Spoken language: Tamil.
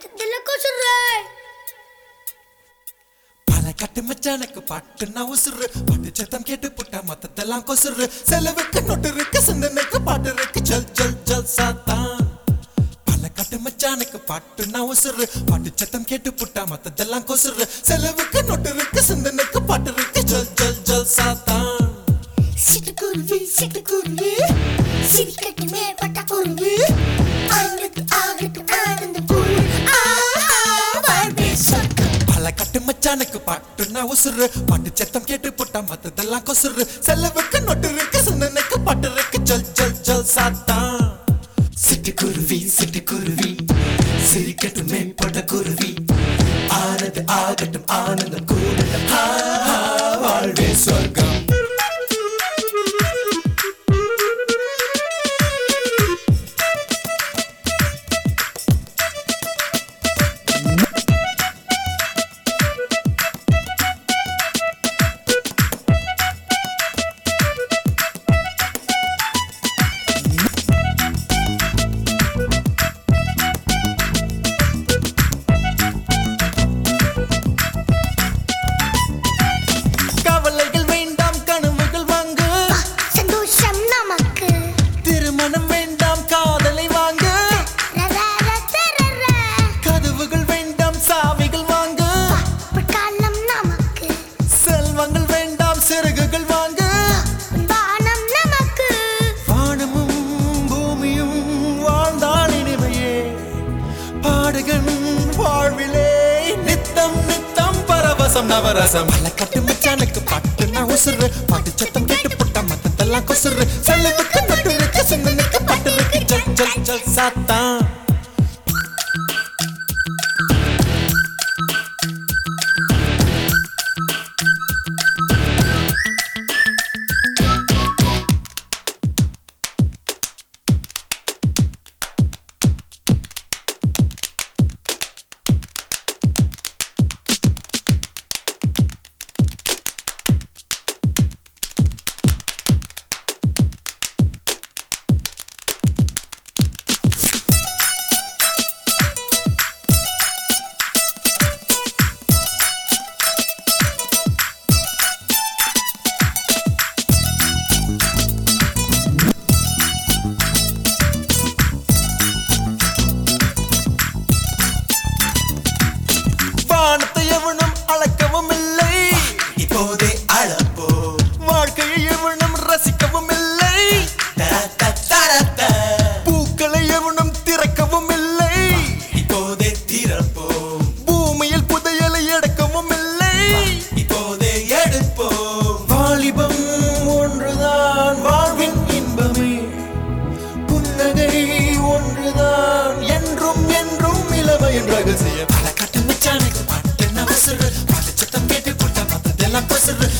மொத்தத்துல கொசுறு பல கட்டு மச்சானுக்கு பாட்டுன்னா உசுறு பாட்டு சத்தம் கேட்டு புட்டா மொத்தத்தெல்லாம் கொசுறு செலவுக்கு நொட்டு இருக்கு சிந்தனைக்கு பாட்டு இருக்கு ஜல் ஜல் ஜல் சாத்தான் பல கட்டு மச்சானுக்கு பாட்டுன்னா உசுறு பாட்டு சத்தம் கேட்டு புட்டா மொத்தத்தெல்லாம் கொசுறு செலவுக்கு நொட்டு இருக்கு சிந்தனைக்கு பாட்டு இருக்கு ஜல் ஜல் ஜல் சாத்தான் சிட்டுக்குருவி சிட்டுக்குருவி சிரிக்கட்டுமே பட்டக்குருவி ஆயிரத்து ஆகட்டும் ஆனந்த குருவி ஆஹா வாழ்வே சொர்க்கம் பல கட்டு மச்சானுக்கு பாட்டுன்னா உசுறு பாட்டு சத்தம் கேட்டு புட்டா மத்ததெல்லாம் கொசுறு செலவுக்கு நொட்டு இருக்கு சிந்தனைக்கு பாட்டு இருக்கு ஜல் ஜல் ஜல் சாத்தான் சிட்டுக்குருவி சிட்டுக்குருவி சிரிக்கட்டுமே பட்டக்குருவி ஆனது ஆகட்டும் ஆனந்தம் கூடட்டும் ஆ, ஆ, வாழ்வே சொர்க்கம் கவலைகள் வேண்டாம் கனவுகள் வாங்கு சந்தோஷம் நமக்கு திருமணம் வேண்டாம் காதலை வாங்கு ரரரரரர. கதவுகள் வேண்டாம் சாவிகள் வாங்கு பொற்காலம் நமக்கு செல்வங்கள் வேண்டாம் சிறகுகள் வாங்கு வானம் நமக்கு வானமும் பூமியும் வாழ்ந்தால் இனிமையே பாடுகன் வாழ்விலே நித்தம் நித்தம் பரவசம் நவரசம் பல கட்டு மச்சானுக்கு பாட்டு நான் உசுறு பாட்டு சத்தம் கேட்டு புட்டா மத்ததெல்லாம் கொசுறு செலவுக்கு நட்டு இருக்கு சிந்தனைக்கு பாட்டு இருக்கு ஜல் ஜல் ஜல் சாத்தான் வானத்தை எவனும் அளக்கவும் இல்லை இப்போதே அளப்போ வாழ்க்கையை எவனும் ரசிக்கவும் இல்லை பூக்களை எவனும் திறக்கவும் இல்லை இப்போதே திறப்போ பூமியில் புதையலை எடுக்கவும் இல்லை இப்போதே எடுப்போம் வாலிபம் ஒன்றுதான் வாழ்வின் இன்பமே புன்னகை ஒன்றுதான் என்றும் என்றும் இளமையின் ரகசியம் பல கட்டு மச்சானுக்கு பாட்டு என்ன அவசரு பாட்டு சத்தம் கேட்டு போட்ட மத்ததெல்லாம் கொசுறு